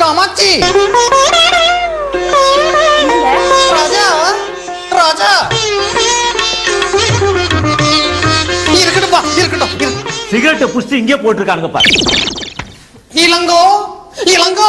காமாட்சி ராஜா ராஜா இருக்கட்டும்பா இருக்கட்டும் இரு- சிகரெட்டை புடிச்சு இங்கே போட்டிருக்காங்க பாரு இளங்கோ இளங்கோ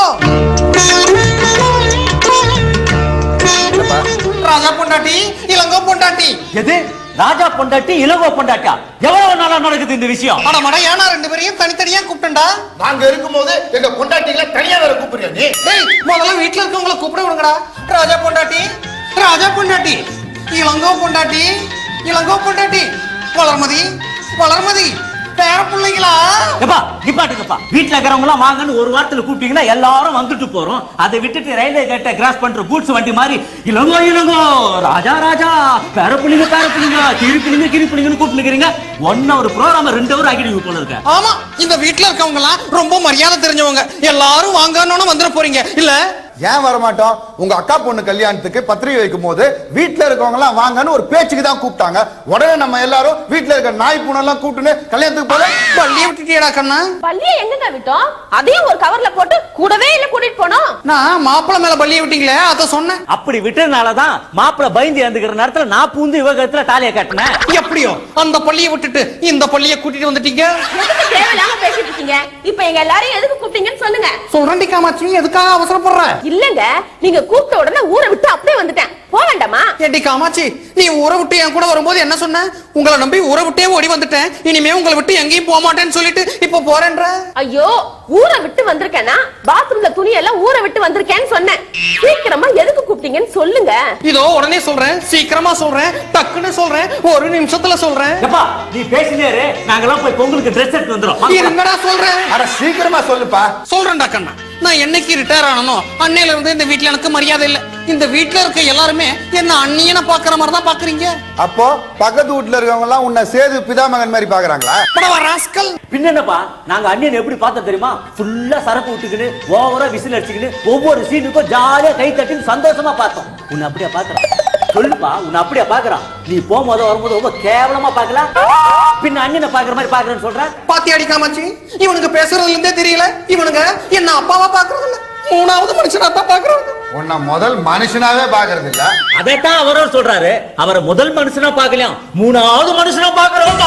ராஜா பொண்டாட்டி இளங்கோ பொண்டாட்டி எது ராஜா பொண்டாட்டி இளவோ பொண்டாட்டியா எவ்வளவு நாளா நடக்குது இந்த விஷயம் அட மட ஏனா ரெண்டு பேரையும் தனித்தனியா கூப்பிட்டா நாங்க இருக்கும்போது எங்க பொண்டாட்டிகளை தனியா வேற கூப்பிடுறியா நீ டேய் முதல்ல வீட்ல இருக்கவங்கள கூப்பிட விடுங்கடா ராஜா பொண்டாட்டி ராஜா பொண்டாட்டி இளங்கோ பொண்டாட்டி இளங்கோ பொண்டாட்டி வளர்மதி வளர்மதி பேர பிள்ளைங்களா எப்பா நிப்பாட்டுங்கப்பா வீட்டுல இருக்கிறவங்க எல்லாம் வாங்கன்னு ஒரு வாரத்துல கூப்பிட்டீங்கன்னா எல்லாரும் வந்துட்டு போறோம் அதை விட்டுட்டு ரயில்வே கேட்ட கிராஸ் பண்ற கூட்ஸ் வண்டி மாதிரி இளங்கோ இளங்கோ ராஜா ராஜா பேர புள்ளிங்க பேர புள்ளிங்க கிரி புள்ளிங்க கிரி புள்ளிங்கன்னு கூப்பிட்டுக்கிறீங்க ஒன் ஹவர் ப்ரோக்ராம் ரெண்டு ஹவர் ஆகிடுவீங்க போல இருக்க ஆமா இந்த வீட்ல இருக்கவங்க எல்லாம் ரொம்ப மரியாதை தெரிஞ்சவங்க எல்லாரும் வாங்கன்னு வந்துட போறீங்க இல்ல ஏன் வர மாட்டோம் உங்க அக்கா பொண்ணு கல்யாணத்துக்கு பத்திரிகை வைக்கும் போது வீட்டுல இருக்கவங்க எல்லாம் வாங்கன்னு ஒரு பேச்சுக்கு தான் கூப்பிட்டாங்க உடனே நம்ம எல்லாரும் வீட்டுல இருக்க நாய் பூனை எல்லாம் கூப்பிட்டுன்னு கல்யாணத்துக்கு போல பள்ளியை விட்டுட்டியடா கண்ணா பள்ளிய எங்கங்க விட்டோம் அதையும் ஒரு கவர்ல போட்டு கூடவே இல்ல கூட்டிட்டு போனோம் நான் மாப்பிள்ளை மேல பள்ளியை விட்டீங்களே அத சொன்னேன் அப்படி விட்டதுனாலதான் மாப்பிள்ள பயந்து இறந்துக்கிற நேரத்துல நான் பூந்து இவகத்துல தாலியை கட்டினேன் எப்படியோ அந்த பள்ளியை விட்டுட்டு இந்த பள்ளியை கூட்டிட்டு வந்துட்டீங்க எதுக்கு தேவையில்லாம பேசிட்டு இருக்கீங்க இப்ப எங்க எல்லாரையும் எதுக்கு கூப்பிட்டீங்கன்னு சொல்லுங்க சொல்றேன்டி காமாட்சி எதுக்காக அவசரப்படுற இல்லங்க நீங்க கூப்பிட்ட உடனே ஊரை விட்டு அப்படியே வந்துட்டேன் போக வேண்டாமா ஏண்டி காமாட்சி நீ ஊரை விட்டு என் கூட வரும்போது என்ன சொன்ன உங்களை நம்பி ஊரை விட்டே ஓடி வந்துட்டேன் இனிமே உங்களை விட்டு எங்கேயும் போக மாட்டேன்னு சொல்லிட்டு இப்ப போறேன்ற ஐயோ ஊரை விட்டு வந்திருக்கேன்னா பாத்ரூம்ல துணி எல்லாம் ஊரை விட்டு வந்திருக்கேன்னு சொன்னேன் சீக்கிரமா எதுக்கு கூப்பிட்டீங்கன்னு சொல்லுங்க இதோ உடனே சொல்றேன் சீக்கிரமா சொல்றேன் டக்குன்னு சொல்றேன் ஒரு நிமிஷத்துல சொல்றேன் எப்பா நீ பேசினேரு நாங்கெல்லாம் போய் பொங்கலுக்கு ட்ரெஸ் எடுத்து வந்துடும் இருங்கடா சொல்றேன் அட சீக்கிரமா சொல்லுப்பா சொல்றேன்டா கண்ணா நான் என்னைக்கு ரிட்டையர் ஆனனோ அன்னையில இருந்து இந்த வீட்ல எனக்கு மரியாதை இல்ல இந்த வீட்ல இருக்க எல்லாருமே என்ன அண்ணியனை பாக்குற மாதிரி தான் பாக்குறீங்க அப்போ பக்கத்து வீட்டுல இருக்கவங்க எல்லாம் உன்னை சேது பிதாமகன் மாதிரி பாக்குறாங்களா படவா ராஸ்கல் பின்ன என்னப்பா நாங்க அண்ணியன் எப்படி பார்த்தோம் தெரியுமா ஃபுல்லா சரக்கு விட்டுக்கின்னு ஓவரா விசில் அடிச்சுக்கின்னு ஒவ்வொரு சீனுக்கும் ஜாலியா கை தட்டின்னு சந்தோஷமா பார்த்தோம் உன்னை அப்படியே பாக்குறான் சொல்லுப்பா உன்னை அப்படியே பாக்குறான் நீ போகும்போது வரும்போது ரொம்ப கேவலமா பாக்கல பின்ன அண்ணனை பாக்குற மாதிரி பாக்குறேன்னு சொல்ற பாத்தி அடிக்காமச்சு இவனுக்கு பேசுறதுல இருந்தே தெரியல இவனுங்க என்ன அப்பாவா பாக்குறது இல்ல மூணாவது மனுஷனா தான் பாக்குறாங்க உன்னை முதல் மனுஷனாவே பாக்குறது இல்ல அதைத்தான் அவரும் சொல்றாரு அவரை முதல் மனுஷனா பாக்கலையாம் மூணாவது மனுஷனா பாக்குறோம்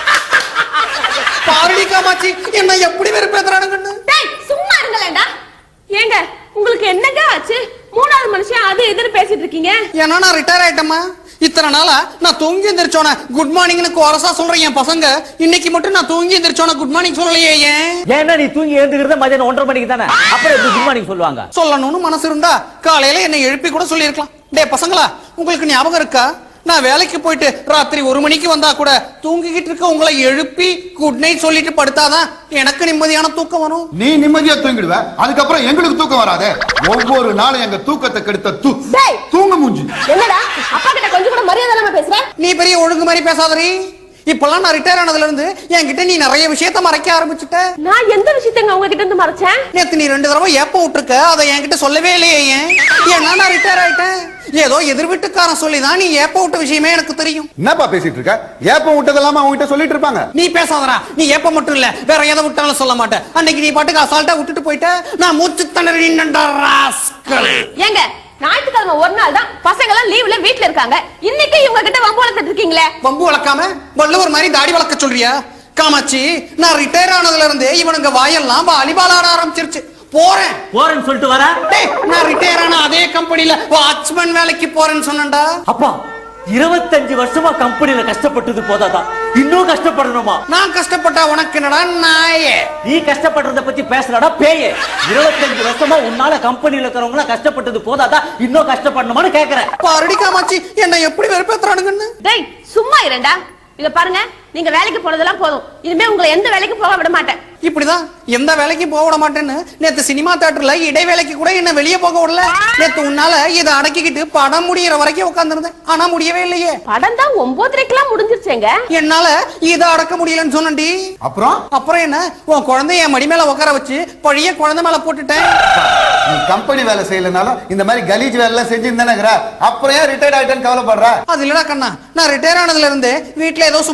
பாரடி காமாட்சி என்ன எப்படி வெறுப்பேத்துறானுங்கன்னு டேய் சும்மா இருங்களேண்டா ஏங்க உங்களுக்கு என்னங்க ஆச்சு மூணாவது மனுஷன் அது இதுன்னு பேசிட்டு இருக்கீங்க ஏன்னா நான் ரிட்டையர் ஆயிட்டேமா இத்தனை நாளா நான் தூங்கி எந்திரிச்சோன குட் மார்னிங்னு கோரசா சொல்றேன் என் பசங்க இன்னைக்கு மட்டும் நான் தூங்கி எந்திரிச்சோன குட் மார்னிங் சொல்லலையே ஏன் ஏன்னா நீ தூங்கி எழுந்துக்கிறது மதியானம் ஒன்றரை மணிக்கு தானே அப்புறம் எப்படி குட் மார்னிங் சொல்லுவாங்க சொல்லணும்னு மனசு இருந்தா காலையில என்னை எழுப்பி கூட சொல்லியிருக்கலாம் டேய் பசங்களா உங்களுக்கு ஞாபகம் இருக்கா நான் வேலைக்கு போயிட்டு ராத்திரி ஒரு மணிக்கு வந்தா கூட தூங்கிக்கிட்டு இருக்க உங்களை எழுப்பி குட் நைட் சொல்லிட்டு படுத்தாதான் எனக்கு நிம்மதியான தூக்கம் வரும் நீ நிம்மதியா தூங்கிடுவ அதுக்கப்புறம் எங்களுக்கு தூக்கம் வராதே ஒவ்வொரு நாளும் எங்க தூக்கத்தை கெடுத்த தூ டேய். தூங்க மூஞ்சி என்னடா அப்பா கிட்ட கொஞ்சம் கூட மரியாதை இல்லாம பேசுற நீ பெரிய ஒழுங்கு மாதிரி பேசாதரி இப்பெல்லாம் நான் ரிட்டையர் ஆனதுல இருந்து என்கிட்ட நீ நிறைய விஷயத்த மறைக்க ஆரம்பிச்சுட்ட நான் எந்த விஷயத்தங்க உங்ககிட்ட இருந்து மறைச்சேன் நேத்து நீ ரெண்டு தடவை ஏப்ப விட்டுருக்க அதை என்கிட்ட சொல்லவே இல்லையே ஏன் ஏன்னா நான் ரிட்டையர் ஆயிட்டேன் ஏதோ எதிர் வீட்டுக்காரன் சொல்லி தான் நீ ஏப்ப விட்ட விஷயமே எனக்கு தெரியும் என்னப்பா பேசிட்டு இருக்க ஏப்பம் விட்டதெல்லாம அவங்ககிட்ட சொல்லிட்டு இருப்பாங்க நீ பேசாதடா நீ ஏப்ப மட்டும் இல்ல வேற எதை விட்டாலும் சொல்ல மாட்டேன் அன்னைக்கு நீ பாட்டுக்கு அசால்ட்டா விட்டுட்டு போயிட்ட நான் மூச்சு திணறி நின்றா ராஸ்கல் ஏங்க ஞாயிற்றுக்கிழமை ஒரு நாள் தான் பசங்க எல்லாம் லீவ்ல வீட்ல இருக்காங்க இன்னைக்கு இவங்க கிட்ட வம்பு வளர்த்துட்டு இருக்கீங்களே வம்பு வளர்க்காம வள்ளுவர் மாதிரி தாடி வளர்க்க சொல்றியா காமாட்சி நான் ரிட்டையர் ஆனதுல இருந்து இவனுங்க வாயெல்லாம் வாலிபால் ஆட ஆரம்பிச்சிருச்சு போறேன் போறேன்னு சொல்லிட்டு வர டேய், நான் ரிட்டையர் ஆன அதே கம்பெனில வாட்ச்மேன் வேலைக்கு போறேன்னு சொன்னேன்டா அப்பா இருபத்தஞ்சு வருஷமா கம்பெனில கஷ்டப்பட்டது போதாதான் இன்னும் கஷ்டப்படணுமா நான் கஷ்டப்பட்டா உனக்கு என்னடா நாயே நீ கஷ்டப்படுறத பத்தி பேசுறடா பேயே இருபத்தஞ்சு வருஷமா உன்னால கம்பெனில இருக்கிறவங்க கஷ்டப்பட்டது போதாதான் இன்னும் கஷ்டப்படணுமான்னு கேக்குறேன் பாரடி காமாட்சி என்னை எப்படி வெறுப்பேத்துறானுங்கன்னு டேய் சும்மா இருடா இத பாருங்க நீங்க வேலைக்கு போனதெல்லாம் போதும் இனிமே உங்களை எந்த வேலைக்கு போக விட மாட்டேன் இப்படிதான் எந்த வேலைக்கும் போக விட மாட்டேன்னு நேத்து சினிமா தியேட்டர்ல இடைவேளைக்கு கூட என்ன வெளியே போக விடல நேத்து உன்னால இதை அடக்கிக்கிட்டு படம் முடியற வரைக்கும் உட்கார்ந்திருந்தேன் ஆனா முடியவே இல்லையே படம் தான் ஒன்பதரைக்கெல்லாம் முடிஞ்சிருச்சேங்க என்னால இதை அடக்க முடியலன்னு சொன்னேன்டி அப்புறம் அப்புறம் என்ன உன் குழந்தைய என் மடி மேல உட்கார வச்சு பழைய குழந்தை மேல போட்டுட்டேன் நீ கம்பெனி வேலை செய்யலனாலும் இந்த மாதிரி கலீஜ் வேலை எல்லாம் செஞ்சிருந்தானேங்கிற அப்புறம் ஏன் ரிட்டையர்ட் ஆயிட்டேன்னு கவலைப்படுற அது இல்லடா கண்ணா நான் ரிட்டையர் ஆனதுல இருந்து வீட்ல ஏதோ சும்மா இருக்க மாதிரி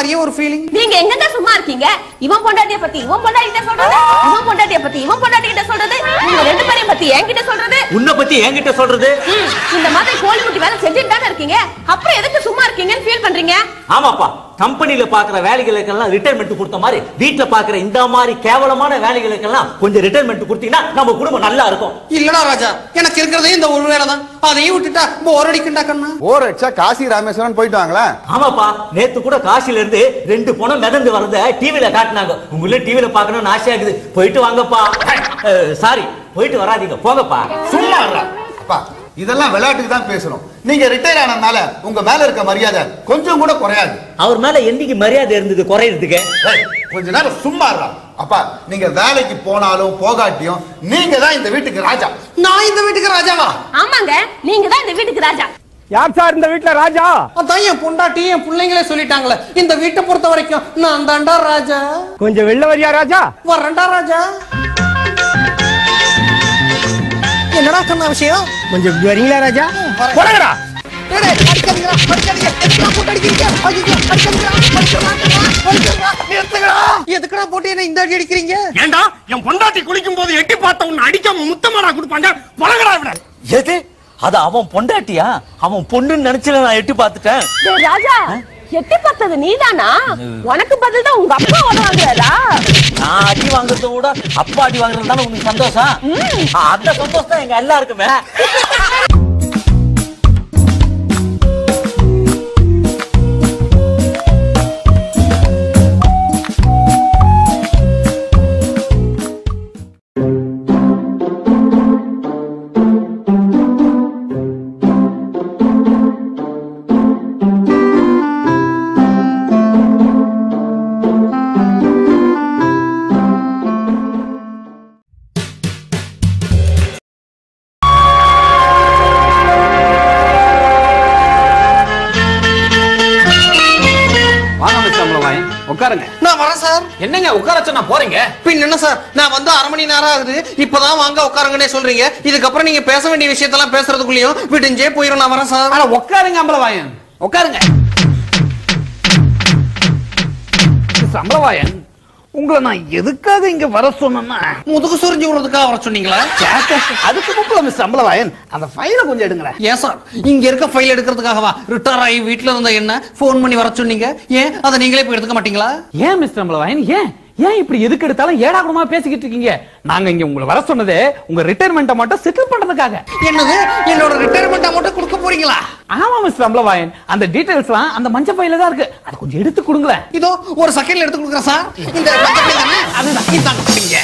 மாதிரியே ஒரு ஃபீலிங் நீங்க எங்கங்க சும்மா இருக்கீங்க இவன் பொண்டாட்டிய பத்தி இவன் பொண்டாட்டி கிட்ட சொல்றது இவன் பொண்டாட்டிய பத்தி இவன் பொண்டாட்டி கிட்ட சொல்றது நீங்க ரெண்டு பேரையும் பத்தி என்கிட்ட சொல்றது உன்னை பத்தி என்கிட்ட சொல்றது ம், இந்த மாதிரி கோழி முட்டி வேலை செஞ்சுட்டு தானே இருக்கீங்க அப்புறம் எதுக்கு சும்மா இருக்கீங்கன்னு ஃபீல் பண்றீங்க ஆமாப்பா கம்பெனில பாக்குற வேலைகளுக்கெல்லாம் ரிட்டைர்மெண்ட் கொடுத்த மாதிரி வீட்ல பாக்குற இந்த மாதிரி கேவலமான வேலைகளுக்கெல்லாம் கொஞ்சம் ரிட்டைர்மெண்ட் கொடுத்தீங்கன்னா நம்ம குடும்பம் நல்லா இருக்கும் இல்லடா ராஜா எனக்கு இருக்கிறதே இந்த ஒரு வேலை தான் அதையும் விட்டுட்டா போர் அடிக்கண்டா கண்ணா ஓர் அடிச்சா காசி ராமேஸ்வரன் போயிட்டு வாங்களேன் ஆமாப்பா நேத்து கூட காசில இருந்து ரெண்டு பணம் மிதந்து வரத டிவில காட்டினாங்க உங்களே டிவில பார்க்கணும்னு ஆசையா இருக்குது போயிட்டு வாங்கப்பா சாரி போயிட்டு வராதீங்க போங்கப்பா சும்மா இருடா. அப்பா இதெல்லாம் விளையாட்டுக்கு தான் பேசுறோம் நீங்க ரிட்டையர் ஆனதுனால உங்க மேல இருக்க மரியாதை கொஞ்சம் கூட குறையாது அவர் மேல என்னைக்கு மரியாதை இருந்தது குறையிறதுக்கு ஏய், கொஞ்ச நேரம் சும்மா இருடா. அப்பா நீங்க வேலைக்கு போனாலும் போகாட்டியும் நீங்க தான் இந்த வீட்டுக்கு ராஜா நான் இந்த வீட்டுக்கு ராஜாவா ஆமாங்க நீங்க தான் இந்த வீட்டுக்கு ராஜா யார் சார் இந்த வீட்ல ராஜா அதான் என் பொண்டாட்டி என் பிள்ளைங்களே சொல்லிட்டாங்களே இந்த வீட்டை பொறுத்த வரைக்கும் நான் தாண்டா ராஜா கொஞ்சம் வெளில வரியா ராஜா வர்றேன்டா ராஜா என்னடா கண்ணா விஷயம் கொஞ்சம் இப்படி வரீங்களா ராஜா வரேன். போடுங்கடா டேய், டேய், அடிக்காதீங்கடா, அடிக்காதீங்க. எதுக்குடா போட்டு அடிக்கிறீங்க? ஐயையோ, அடிக்காதீங்கடா, அடிச்சிடறா, அடிச்சிடறா, நிறுத்துங்கடா. எதுக்குடா போட்டு என்ன இந்த அடி அடிக்கிறீங்க ஏண்டா என் பொண்டாட்டி குளிக்கும் போது எட்டி பார்த்த உன்னை அடிக்காம முத்தமாடா கொடுப்பாங்க பழகடா விட எது அது அவன் பொண்டாட்டியா அவன் பொண்ணுன்னு நினைச்சு நான் எட்டி பார்த்துட்டேன் டேய் ராஜா எட்டி பார்த்தது நீதானா உனக்கு பதில் தான் உங்க அப்பா உதவாங்கிறாரா நான் அடி வாங்குறத விட அப்பா அடி வாங்குறது தானே உனக்கு சந்தோஷம் ஆ, அந்த சந்தோஷம் தான் எங்க எல்லாருக்குமே வாங்க மிஸ்டர் அம்பலவாயன் உட்காருங்க நான் வரேன் சார் என்னங்க உட்கார சொன்னா போறீங்க பின் என்ன சார் நான் வந்து அரை மணி நேரம் ஆகுது இப்பதான் வாங்க உட்காருங்கன்னே சொல்றீங்க இதுக்கப்புறம் நீங்க பேச வேண்டிய விஷயத்தெல்லாம் பேசுறதுக்குள்ளயும் விடிஞ்சே போயிடும் நான் வரேன் சார் ஆனா உட்காருங்க அம்பலவாயன் உட்காருங்க மிஸ்டர் அம்பலவாயன் உங்களை நான் எதுக்காக இங்க வர சொன்னேன்னா முதுகு சொரிஞ்சு விடுறதுக்காக வர சொன்னீங்களா அதுக்கு முக்கியம் மிஸ்டர் அம்பலவாயன் அந்த ஃபைலை கொஞ்சம் எடுங்களேன் ஏன் சார் இங்க இருக்க ஃபைல் எடுக்கிறதுக்காகவா ரிட்டையர் ஆகி வீட்ல இருந்த என்ன ஃபோன் பண்ணி வர சொன்னீங்க ஏன் அதை நீங்களே போய் எடுத்துக்க மாட்டீங்களா ஏன் மிஸ்டர் அம்பலவாயன் ஏன் ஏன் இப்படி எதுக்கு எடுத்தாலும் ஏடா கூடமா பேசிக்கிட்டு இருக்கீங்க நாங்க இங்க உங்களை வர சொன்னதே உங்க ரிட்டையர்மெண்ட்டை மட்டும் செட்டில் பண்றதுக்காக என்னது என்னோட ரிட்டையர்மெண்ட் அமௌண்ட் கொடுக்க போறீங்களா ஆமா மிஸ்டர் அம்பலவாயன் அந்த டீடைல்ஸ்லாம் அந்த மஞ்சள் ஃபைல தான் இருக்கு அதை கொஞ்சம் எடுத்து கொடுங்களேன் இதோ ஒரு செகண்ட்ல எடுத்து கொடுக்குறேன் சார் இந்த மஞ்சள் பை தானே? அதுதான். இந்தாங்க பிடிங்க.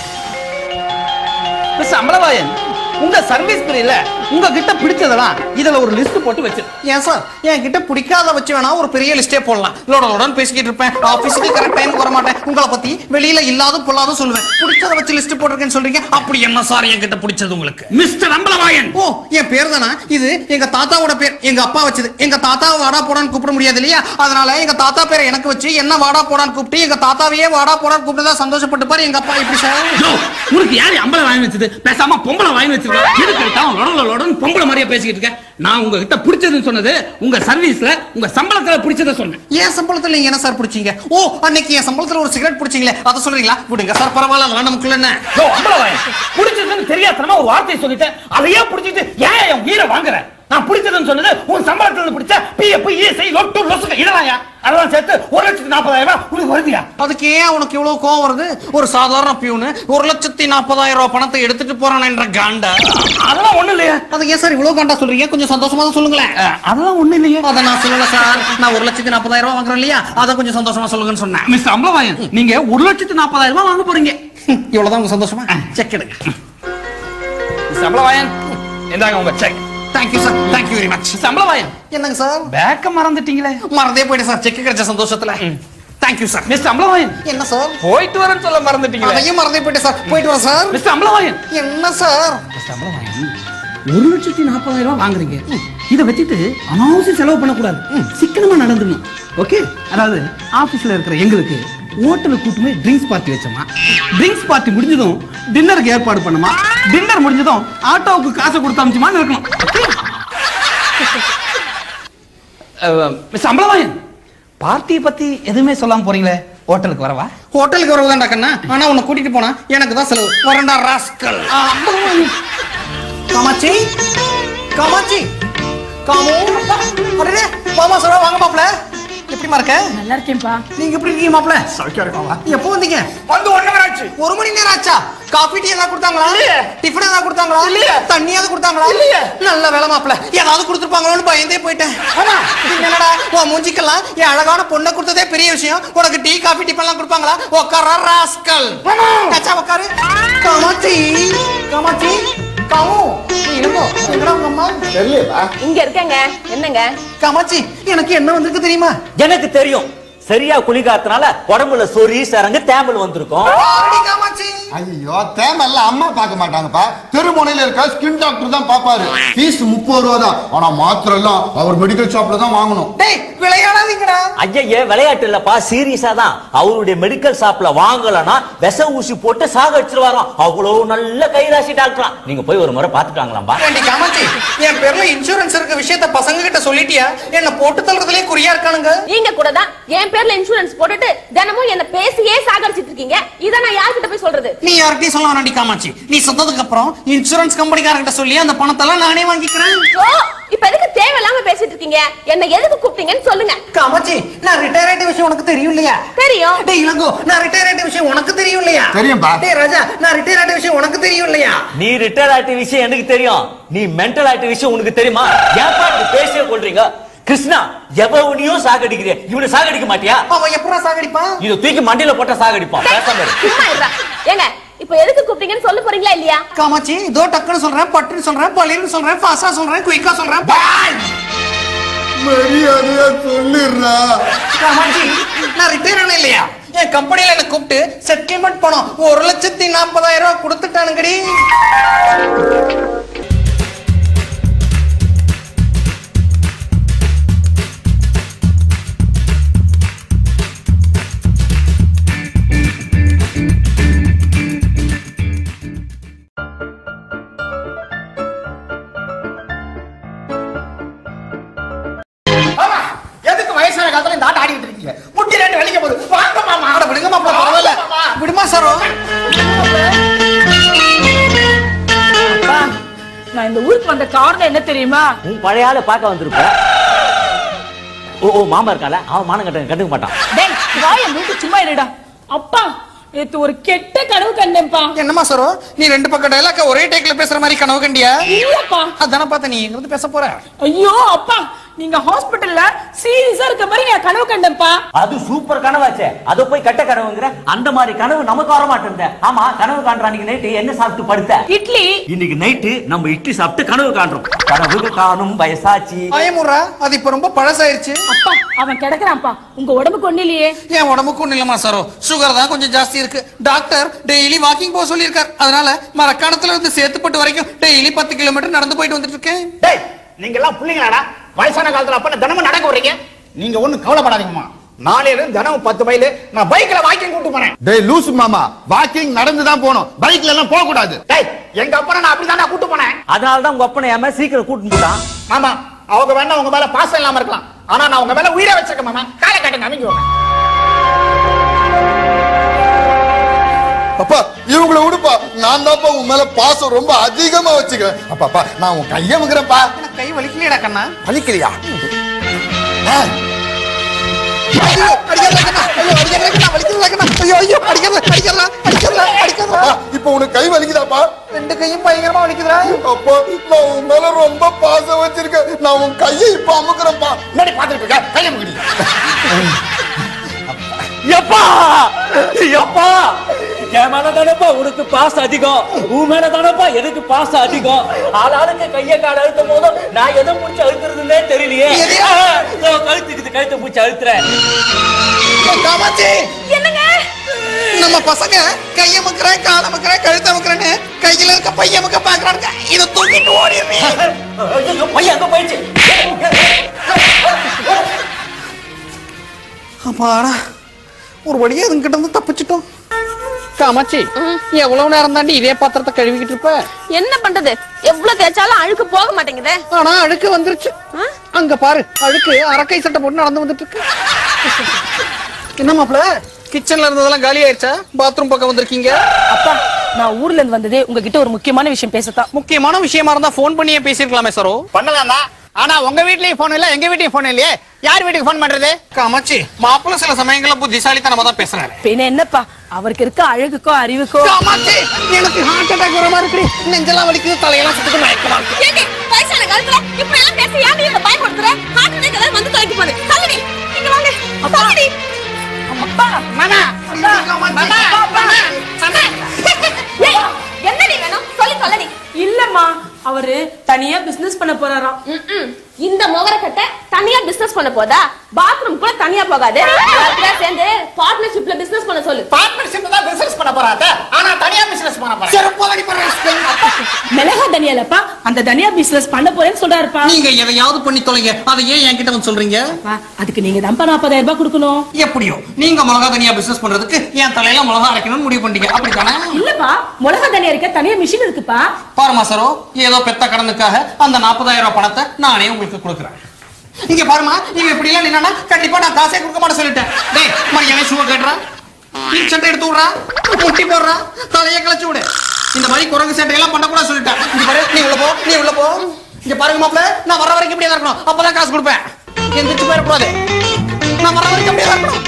மிஸ்டர் அம்பலவாயன் உங்க சர்வீஸ் பிரியில உங்க கிட்ட பிடிச்சதெல்லாம் இதுல ஒரு லிஸ்ட் போட்டு வச்சு ஏன் சார் என் கிட்ட பிடிக்காத வச்சு வேணா ஒரு பெரிய லிஸ்டே போடலாம் லோட லோடன் பேசிக்கிட்டு இருப்பேன் ஆபீஸ்க்கு கரெக்ட் டைம் வர மாட்டேன் உங்களை பத்தி வெளியில இல்லாத பொல்லாத சொல்லுவேன் பிடிச்சத வச்சு லிஸ்ட் போட்டிருக்கேன்னு சொல்றீங்க அப்படி என்ன சார் என் கிட்ட பிடிச்சது உங்களுக்கு மிஸ்டர் அம்பலவாயன் ஓ என் பேர் தானா இது எங்க தாத்தாவோட பேர் எங்க அப்பா வச்சது எங்க தாத்தாவை வாடா போடான்னு கூப்பிட முடியாது இல்லையா அதனால எங்க தாத்தா பேரை எனக்கு வச்சு என்ன வாடா போடான்னு கூப்பிட்டு எங்க தாத்தாவையே வாடா போடான்னு கூப்பிட்டு சந்தோஷப்பட்டு பாரு எங்க அப்பா இப்படி சார் உனக்கு யாரு அம்பளை வாங்கி வச்சது பேசாம பொம்பளை வாங்கி வச்சிருக்க எதுக்கு எடுத்தாலும் லொடல லொடன்னு பொம்பளை மாதிரியே பேசிக்கிட்டு இருக்க நான் உங்ககிட்ட பிடிச்சதுன்னு சொன்னது உங்க சர்வீஸ்ல உங்க சம்பளத்துல பிடிச்சத சொன்னேன் என் சம்பளத்துல நீங்க என்ன சார் பிடிச்சீங்க ஓ அன்னைக்கு என் சம்பளத்துல ஒரு சிகரெட் பிடிச்சீங்களே அதை சொல்றீங்களா விடுங்க சார் பரவாயில்ல அதெல்லாம் நமக்குள்ள என்ன யோ, அம்பளை வாங்கி பிடிச்சதுன்னு தெரியாதனமா ஒரு வார்த்தையை சொல்லிட்டேன் அதையே பிடிச்சிட்டு ஏன் என் உயிரை வாங்குற நான் பிடிச்சதுன்னு சொன்னது உன் சம்பளத்துல இருந்து பிடிச்ச பிஎஃப் இஎஸ்ஐ லொட்டு லொசுக்கு இதெல்லாம் அதெல்லாம் சேர்த்து ஒரு லட்சத்து நாற்பதாயிரம் ரூபாய் உனக்கு வருதியா அதுக்கு ஏன் உனக்கு இவ்வளவு கோவம் வருது ஒரு சாதாரண பியூனு ஒரு லட்சத்தி நாற்பதாயிரம் ரூபாய் பணத்தை எடுத்துட்டு போறான் என்ற காண்டா அதெல்லாம் ஒண்ணு இல்லையா அது ஏன் சார் இவ்வளவு காண்டா சொல்றீங்க கொஞ்சம் சந்தோஷமா தான் சொல்லுங்களேன் அஹ், அதெல்லாம் ஒண்ணு இல்லையே அதை நான் சொல்லல சார் நான் ஒரு லட்சத்தி நாற்பதாயிரம் ரூபாய் வாங்குறேன் இல்லையா அதை கொஞ்சம் சந்தோஷமா சொல்லுங்கன்னு சொன்னேன் மிஸ்டர் அம்பலவாயன் நீங்க ஒரு லட்சத்து நாற்பதாயிரம் ரூபாய் வாங்க போறீங்க இவ்வளவுதான் உங்க சந்தோஷமா செக் எடுங்க மிஸ்டர் அம்பலவாயன் இந்தாங்க உங்க cheque thank you sir thank you very much mister Ambalavayan என்னங்க சார் பேக்க மறந்துட்டீங்களே மறந்தே போயிட்டு சார் செக் கிடைச்ச சந்தோஷத்துல தேங்க்யூ சார் மிஸ்டர் அம்பலவாயன் என்ன சார் போயிட்டு வரேன்னு சொல்ல மறந்துட்டீங்களே அதையும் மறந்தே போயிட்டு சார் போயிட்டு வரேன் சார் மிஸ்டர் அம்பலவாயன் என்ன சார் ஒரு லட்சத்தி நாற்பதாயிரம் ரூபாய் வாங்குறீங்க இதை வச்சுட்டு அனாவசியம் செலவு பண்ணக்கூடாது சிக்கனமா நடந்துடணும் ஓகே அதாவது ஆபீஸ்ல இருக்கிற எங்களுக்கு ஹோட்டலுக்கு கூட்டு போய் ட்ரிங்க்ஸ் பார்ட்டி வச்சோமா ட்ரிங்க்ஸ் பார்ட்டி முடிஞ்சதும் டின்னருக்கு ஏற்பாடு பண்ணுமா டின்னர் முடிஞ்சதும் ஆட்டோவுக்கு காசு கொடுத்து அமிச்சுமான்னு இருக்கணும் மிஸ்டர் அம்பலவாயன் பார்ட்டியை பத்தி எதுவுமே சொல்லாம போறீங்களே ஹோட்டலுக்கு வரவா ஹோட்டலுக்கு வரவுதான்டா கண்ணா ஆனா உன்னை கூட்டிட்டு போனா எனக்கு தான் செலவு வரண்டா ராஸ்கல் காமாட்சி காமாட்சி காமோ அடடே மாமா சொல்ல வாங்க மாப்ள எப்படிமா இருக்க நல்லா இருக்கேன்பா நீங்க எப்படி இருக்கீங்க மாப்ள சௌக்கியம் இருக்காமா எப்போ வந்தீங்க வந்து ஒண்ணு ஆச்சு ஒரு மணி நேரம் ஆச்சா காபி டீ ஏதாவது கொடுத்தாங்களா இல்லையே. டிஃபன் ஏதாவது கொடுத்தாங்களா இல்லையே. தண்ணி ஏதாவது கொடுத்தாங்களா இல்லையே. நல்ல வேலை மாப்ள ஏதாவது கொடுத்துருப்பாங்களோன்னு பயந்தே போயிட்டேன் ஆமா என்னடா உன் மூஞ்சிக்கெல்லாம் என் அழகான பொண்ணை கொடுத்ததே பெரிய விஷயம் உனக்கு டீ காபி டிஃபன் எல்லாம் கொடுப்பாங்களா உட்கார ராஸ்கல் கச்சா உட்காரு காமாட்சி காமாட்சி காமு நீ இருங்கோ எங்கடா உங்க அம்மா தெரியலப்பா இங்க இருக்கேங்க என்னங்க காமாட்சி எனக்கு என்ன வந்திருக்கு தெரியுமா எனக்கு தெரியும் சரியா குளிக்காத்தனால உடம்புல சொறி சரங்கு தேமல் வந்திருக்கும் அடி காமாட்சி ஐயோ தேமல்ல அம்மா பார்க்க மாட்டாங்கப்பா தெருமுனையில இருக்க ஸ்கின் டாக்டர் தான் பாப்பாரு ஃபீஸ் முப்பது ரூபா தான் ஆனா மாத்திரை எல்லாம் அவர் மெடிக்கல் ஷாப்ல தான் வாங்கணும் டேய் விளையாடாதீங்கடா ஐயய்ய விளையாட்டு இல்லப்பா சீரியஸா தான் அவருடைய மெடிக்கல் ஷாப்ல வாங்கலனா விச ஊசி போட்டு சாகடிச்சிருவாராம் அவ்வளவு நல்ல கைராசி டாக்டரா நீங்க போய் ஒரு முறை பாத்துட்டு வாங்கலாம்பா ஏண்டி காமாட்சி என் பேர்ல இன்சூரன்ஸ் இருக்க விஷயத்த பசங்க கிட்ட சொல்லிட்டியா என்ன போட்டு தள்ளுறதுலயே குறியா இருக்கானுங்க நீங்க கூட தான் என் பேர்ல இன்சூரன்ஸ் போட்டுட்டு தினமும் என்ன பேசியே சாகடிச்சிட்டு இருக்கீங்க இத நான் யார்கிட்ட போய் சொல்றது நீ யார்கிட்டயும் சொல்ல வேணாண்டி காமாட்சி நீ சொன்னதுக்கு அப்புறம் இன்சூரன்ஸ் கம்பெனிக்காரங்கிட்ட சொல்லி அந்த பணத்தெல்லாம் நானே வாங்கிக்கிறேன் ஓ இப்ப எதுக்கு தேவையில்லாம பேசிட்டு இருக்கீங்க என்ன எதுக்கு கூப்பிட்டீங்கன்னு சொல்லுங்க காமாட்சி நான் ரிட்டையர் ஆயிட்ட விஷயம் உனக்கு தெரியும் இல்லையா தெரியும் டேய் இளங்கோ நான் ரிட்டையர் ஆயிட்ட விஷயம் உனக்கு தெரியும் இல்லையா தெரியும்பா. டேய் ராஜா நான் ரிட்டையர் ஆயிட்ட விஷயம் உனக்கு தெரியும் இல்லையா நீ ரிட்டையர் ஆயிட்ட விஷயம் எனக்கு தெரியும் நீ மென்டல் ஆயிட்ட விஷயம் உனக்கு தெரியுமா ஏன்பா இப்படி பேசியே கொள்றீங்க கிருஷ்ணா எவனையும் சாகடிக்கிறீ இவனை சாகடிக்க மாட்டியா அவன் எப்படா சாகடிப்பான் இதை தூக்கி மண்டியில போட்டா சாகடிப்பான் பேசாம இரு. சும்மா இருடா ஏங்க இப்ப எதுக்கு கூப்பிட்டீங்கன்னு சொல்ல போறீங்களா இல்லையா காமாட்சி இதோ டக்குன்னு சொல்றேன் பட்டுன்னு சொல்றேன் பளிர்னு சொல்றேன் ஃபாஸ்டா சொல்றேன் குயிக்கா சொல்றேன் பாய். மரியாதையா சொல்லிடுறா காமாட்சி நான் ரிட்டையர் ஆன இல்லையா என் கம்பெனில என்ன கூப்பிட்டு செட்டில்மெண்ட் பணம் ஒரு லட்சத்தி நாற்பதாயிரம் ரூபாய் கொடுத்துட்டானுங்கடி ஆமா எதுக்கு வயசான காலத்துல இந்த ஆட்டம் ஆடிட்டு இருக்கீங்க முட்டி ரெண்டு வெளிக்க போகுது வாங்க மாமா ஆட விடுங்க மாப்பிள பரவாயில்ல விடுமா சாரோ அப்பா, நான் இந்த ஊருக்கு வந்த காரணம் என்ன தெரியுமா உன் பழைய ஆளை பார்க்க வந்திருப்ப ஓ ஓ மாமா இருக்கால அவன் மானம் கட்ட கண்டுக்க மாட்டான் டேய் வாய மூட்டு சும்மா இருடா அப்பா நேத்து ஒரு கெட்ட கனவு கண்டேன்ப்பா என்னமா சாரோ நீ ரெண்டு பக்கம் டைலாக்க ஒரே டேக்ல பேசுற மாதிரி கனவு கண்டியா இல்லப்பா அதான பார்த்த நீ எங்க வந்து பேச போற ஐயோ அப்பா நீங்க ஹாஸ்பிடல்ல சீரியஸா இருக்க மாதிரி நான் கனவு கண்டேன்ப்பா அது சூப்பர் கனவாச்சே அதை போய் கட்ட கனவுங்கிற அந்த மாதிரி கனவு நமக்கு வர மாட்டேன் ஆமா கனவு காண்ற அன்னைக்கு நைட்டு என்ன சாப்பிட்டு படுத்த இட்லி இன்னைக்கு நைட்டு நம்ம இட்லி சாப்பிட்டு கனவு காண்றோம் கனவு காணும் வயசாச்சு பயமுறா அது இப்ப ரொம்ப பழசாயிருச்சு அப்பா அவன் கிடக்குறான்ப்பா உங்க உடம்புக்கு ஒண்ணு இல்லையே என் உடம்புக்கு ஒண்ணு இல்லமா சாரோ சுகர் தான் கொஞ்சம் ஜாஸ்தி இருக்கு டாக்டர் டெய்லி வாக்கிங் போக சொல்லியிருக்கார் அதனால மரக்காணத்துல இருந்து சேத்துப்பட்டு வரைக்கும் டெய்லி பத்து கிலோமீட்டர் நடந்து போயிட்டு வந்துட்டு இருக்கேன் டேய் நீங்க எல்லாம் பிள்ளைங்களாடா வயசான காலத்துல அப்ப என்ன தினமும் நடக்க வர்றீங்க நீங்க ஒண்ணும் கவலைப்படாதீங்கம்மா நாளையில இருந்து தினமும் பத்து மைல் நான் பைக்ல வாக்கிங் கூட்டு போறேன் டேய் லூசு மாமா வாக்கிங் நடந்து தான் போகணும் பைக்ல எல்லாம் போக கூடாது டேய் எங்க அப்பா நான் அப்படிதான்டா கூட்டு போனேன் அதனாலதான் உங்க அப்பனை ஏமா சீக்கிரம் கூட்டிட்டு போட்டான் ஆமா அவங்க வேணா உங்க மேல பாசம் இல்லாம இருக்கலாம் ஆனா நான் உங்க மேல உயிரை வச்சிருக்கேன் மாமா காலை காட்டுங்க அமைங்க அப்பா இவங்கள விடுப்பா நான் தான்ப்பா உன் மேல பாசம் ரொம்ப அதிகமா வச்சுக்கிறேன் அப்பா அப்பா நான் உன் கைய முக்கிறேன்ப்பா எனக்கு கை வலிக்கலையடா கண்ணா வலிக்கலையா ஆ, ஐயோ, அடிக்காதடா கண்ணா. ஐயோ, அடிக்காதடா கண்ணா. வலிக்குதுடா கண்ணா. ஐயோ, ஐயோ, அடிக்காதடா, அடிக்காதடா, அடிக்காதடா, அடிக்காதடா. அப்பா, இப்போ உனக்கு கை வலிக்குதாப்பா ரெண்டு கையும் பயங்கரமா வலிக்குதுடா அப்பா நான் உன் மேல ரொம்ப பாசம் வச்சிருக்கேன் நான் உன் கையை இப்ப அமுக்குறேன்ப்பா முன்னாடி பாத்துட்டு இருக்க கையை முடி எப்பா எப்பா என் மேல தானப்பா உனக்கு பாசம் அதிகம் உன் மேல தானப்பா எனக்கு பாசம் அதிகம் ஆளாளுக்கு கைய கால அழுத்தும் போதும் நான் எதை முடிச்சு அழுத்துறதுன்னே தெரியலையே இதோ கழுத்துக்குது கழுத்தை முடிச்சு அழுத்துறேன் காமாட்சி என்னங்க நம்ம பசங்க கைய முக்கிறேன் கால முக்கிறேன் கழுத்த முக்கிறேன்னு கையில இருக்க பைய முக்க பாக்குறானுங்க இத தூக்கிட்டு ஓடிடுறேன் ஐயோ, பையன் அங்க போயிடுச்சு அப்பாடா ஒரு வழியா அதுங்கிட்ட இருந்து தப்பிச்சிட்டோம் காமாட்சி எவ்வளவு நேரம் தாண்டி இதே பாத்திரத்தை கழுவிக்கிட்டு இருப்ப என்ன பண்றது எவ்வளவு தேய்ச்சாலும் அழுக்கு போக மாட்டேங்குதே ஆனா அழுக்கு வந்துருச்சு அங்க பாரு அழுக்கு அரக்கை சட்டை போட்டு நடந்து வந்துட்டு இருக்கு என்ன மாப்ள கிச்சன்ல இருந்ததெல்லாம் காலி ஆயிடுச்சா பாத்ரூம் பக்கம் வந்திருக்கீங்க அப்பா நான் ஊர்ல இருந்து வந்ததே உங்ககிட்ட ஒரு முக்கியமான விஷயம் பேசத்தான் முக்கியமான விஷயமா இருந்தா ஃபோன் பண்ணியே பேசிருக்கலாமே சரோ பண்ணலாம் தான் ஆனா உங்க வீட்லயும் போன் இல்ல எங்க வீட்லயும் போன் இல்லையே யார் வீட்டுக்கு போன் பண்றது காமாச்சி மாப்பிள்ள சில சமயங்கள்ல புத்திசாலித்தனமா தான் பேசுறாரு பின்ன என்னப்பா அவருக்கு இருக்க அழகுக்கோ அறிவுக்கோ காமாட்சி எனக்கு ஹார்ட் அட்டாக் வர மாதிரி இருக்கு நெஞ்செல்லாம் வலிக்குது தலையெல்லாம் சுத்துக்கு மயக்கமா இருக்கு ஏண்டி வயசான காலத்துல இப்படி எல்லாம் பேசி ஏன் நீ பயப்படுத்துற ஹார்ட் அட்டாக் ஏதாவது வந்து தொலைக்கு போகுது தள்ளுடி இங்க வாங்க தள்ளுடி அப்பா மாமா ஏய், என்னடி வேணும் சொல்லி சொல்லடி இல்லம்மா அவரு தனியா பிசினஸ் பண்ண போறாராம் ம்ம். இந்த முகரக்கட்டை தனியா பிசினஸ் பண்ண போதா பாத்ரூம் கூட தனியா போகாது எல்லாரும் சேர்ந்து பார்ட்னர்ஷிப்ல பிசினஸ் பண்ண சொல்லு பார்ட்னர்ஷிப் தான் பிசினஸ் பண்ண போறாங்க ஆனா தனியா பிசினஸ் பண்ண போறாங்க செருப்பாலடி பண்றேன் மிளகா தனியாலப்பா அந்த தனியா பிசினஸ் பண்ண போறேன்னு சொல்றாருப்பா நீங்க எதையாவது பண்ணி தொலைங்க அதை ஏன் என்கிட்ட வந்து சொல்றீங்க அப்பா, அதுக்கு நீங்க தான்ப்பா நாற்பதாயிரம் ரூபாய் கொடுக்கணும் எப்படியோ நீங்க மிளகா தனியா பிசினஸ் பண்றதுக்கு என் தலையில மிளகா அரைக்கணும்னு முடிவு பண்ணிட்டீங்க அப்படித்தானே இல்லப்பா மிளகா தனியா இருக்க தனியா மிஷின் இருக்குப்பா பாருமா சரோ ஏதோ பெத்த கடனுக்காக அந்த நாற்பதாயிரம் ரூபாய் பணத்தை நானே உங்களுக்கு கொடுக்குறேன் இங்க பாருமா நீங்க இப்படி எல்லாம் நின்னா கண்டிப்பா நான் காசே கொடுக்க மாட்டேன் சொல்லிட்டேன் டேய் மரியாதை ஷூ கட்டுறா சட்டை எடுத்து விடுறா முட்டி போடுறா தலையை கிளச்சு விடு இந்த மாதிரி குரங்கு சட்டை எல்லாம் பண்ணக்கூடாது சொல்லிட்டேன் இங்க பாரு நீ உள்ள போ நீ உள்ள போ இங்க பாருங்க மாப்பிள்ள நான் வர வரைக்கும் இப்படியே தான் இருக்கணும் அப்பதான் காசு கொடுப்பேன் எந்திரிச்சு போயிடக்கூடாது நான் வர வரைக்கும் அப்படியே தான் இருக்கணும்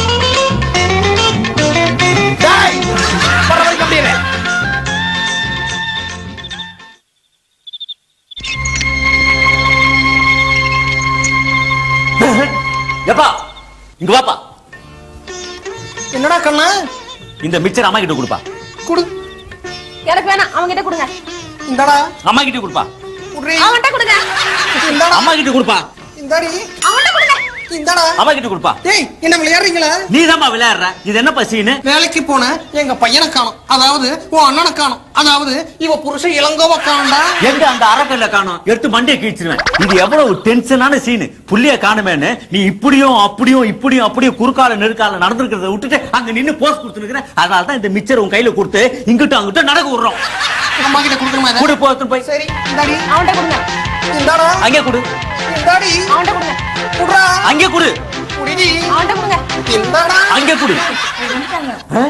டேய், வர வரைக்கும் அப்படியே இரு. எப்பா இங்க வாப்பா என்னடா கண்ணா இந்த மிக்சர் அம்மா கிட்ட கொடுப்பா குடு எனக்கு வேணாம் அவங்க கிட்ட கொடுங்க இந்தாடா அம்மா கிட்ட கொடுப்பா குடுறி அவன்கிட்ட கொடுங்க இந்தாடா அம்மா கிட்ட கொடுப்பா இந்தாடி அவன்கிட்ட கொடுங்க இந்தாடா அம்மா கிட்ட கொடுப்பா டேய் என்ன விளையாடுறீங்களா நீ விளையாடுற இது என்ன பசின்னு வேலைக்கு போன எங்க பையனை காணும் அதாவது உன் அண்ணனை காணும் அதாவது இவ புருஷன் இளங்கோவ காணும்டா எங்க அந்த அறக்கல்ல காணோம் எடுத்து மண்டையை கிழிச்சிருவேன் இது எவ்வளவு டென்ஷனான சீனு புள்ளிய காணுமேன்னு நீ இப்படியும் அப்படியும் இப்படியும் அப்படியும் குறுக்கால நெருக்கால நடந்திருக்கிறத விட்டுட்டு அங்க நின்னு போஸ்ட் கொடுத்துருக்கிற அதனால தான் இந்த மிச்சர் உன் கையில கொடுத்து இங்கிட்டும் அங்கிட்டும் நடக்க விடுறோம் அம்மா கிட்ட கொடுக்கணுமா இதை? கூடு போத்து போய் சரி இந்தாடி அவன்கிட்ட கொடுங்க இந்தாடா அங்கே கொடு இந்தாடி அவன்கிட்ட கொடுங்க குடுறா அங்கே கொடு குடிடி அவன்கிட்ட கொடுங்க இந்தாடா அங்கே கொடு ஆ?